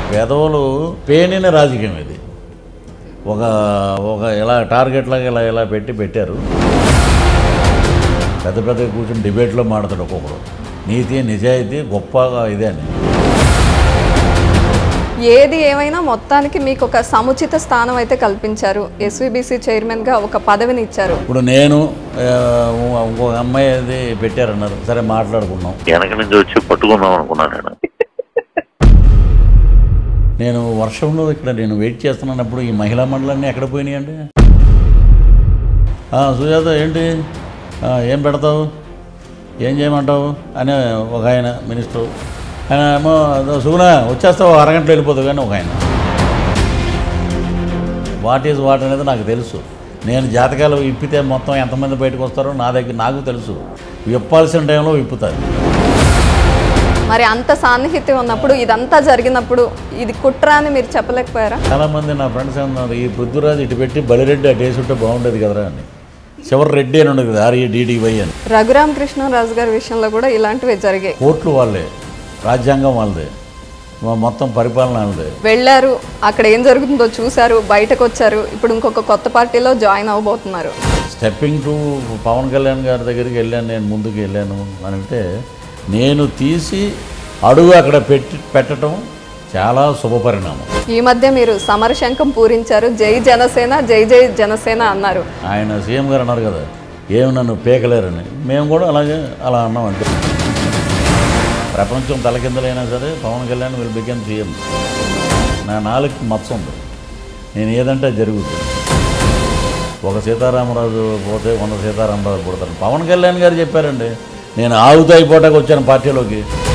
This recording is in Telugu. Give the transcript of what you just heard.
పెదవులు పేనిన రాజకీయం ఇది ఒక ఒక ఇలా టార్గెట్ లాగా ఇలా ఇలా పెట్టి పెట్టారు పెద్ద పెద్ద కూర్చొని డిబేట్లో మాడతాడు ఒక్కొక్కడు నీతి నిజాయితీ గొప్పగా ఇదే అని ఏది ఏమైనా మొత్తానికి మీకు ఒక సముచిత స్థానం అయితే కల్పించారు ఎస్విబిసి చైర్మన్గా ఒక పదవిని ఇచ్చారు ఇప్పుడు నేను ఆ, ఇంకొక అమ్మాయి అది పెట్టారన్నారు సరే మాట్లాడుకున్నాం వెనక నుంచి వచ్చి పట్టుకుందాం అనుకున్నాను నేను నేను వర్షంలో ఇక్కడ నేను వెయిట్ చేస్తున్నప్పుడు ఈ మహిళా మండలన్నీ ఎక్కడ పోయినాయండి ఆ, సుజాత ఏంటి ఆ, ఏం పెడతావు ఏం చేయమంటావు అని ఒక ఆయన మినిస్టర్ ఆయన ఏమో "అదో సుగుణ వచ్చేస్తావు అరగంటలో వెళ్ళిపోతావు కానీ ఒక ఆయన వాట్ ఈజ్ వాట్ అనేది నాకు తెలుసు నేను జాతకాలు విప్పితే మొత్తం ఎంతమంది బయటకు వస్తారో నా దగ్గర నాకు తెలుసు విప్పాల్సిన టైంలో విప్పుతారు మరి అంత సాన్నిహిత్యం ఉన్నప్పుడు ఇదంతా జరిగినప్పుడు ఇది కుట్ర అని మీరు చెప్పలేకపోయారా చాలామంది నా ఫ్రెండ్స్ అన్నారు ఈ పృథ్వీరాజు ఇటు పెట్టి బలిరెడ్డి అటు వేసి ఉంటే బాగుండేది కదరా అని చివరి రెడ్డి అని ఉండదు కదా ఆర్ఏ డీడీవై అని రఘురామ కృష్ణరాజు గారి విషయంలో కూడా ఇలాంటివి జరిగాయి కోర్టులు వాళ్ళే రాజ్యాంగం వాళ్ళదే మొ- మొత్తం పరిపాలన వాళ్ళదే వెళ్ళారు అక్కడ ఏం జరుగుతుందో చూశారు బయటకు వచ్చారు ఇప్పుడు ఇంకొక కొత్త పార్టీలో జాయిన్ అవ్వబోతున్నారు స్టెప్పింగ్ టు పవన్ కళ్యాణ్ గారి దగ్గరికి వెళ్ళాను నేను ముందుకు వెళ్ళాను అని అంటే నేను తీసి అడుగు అక్కడ పెట్టి పెట్టడం చాలా శుభపరిణామం ఈ మధ్య మీరు సమరశంఖం పూరించారు జై జనసేన జై జై జనసేన అన్నారు ఆయన సీఎం గారు అన్నారు కదా ఏమి నన్ను పీకలేరని మేము కూడా అలాగే అలా అన్నాం అంతే ప్రపంచం తలకిందలైనా సరే Pawan Kalyan will become CM నా నాలుగు మచ్చ ఉంది నేను ఏదంటే అది జరుగుతుంది ఒక సీతారామరాజు పోతే వంద సీతారామరాజు పుడతారు పవన్ కళ్యాణ్ గారు చెప్పారండి నేను ఆవుతాయి పూటకు వచ్చాను పార్టీలోకి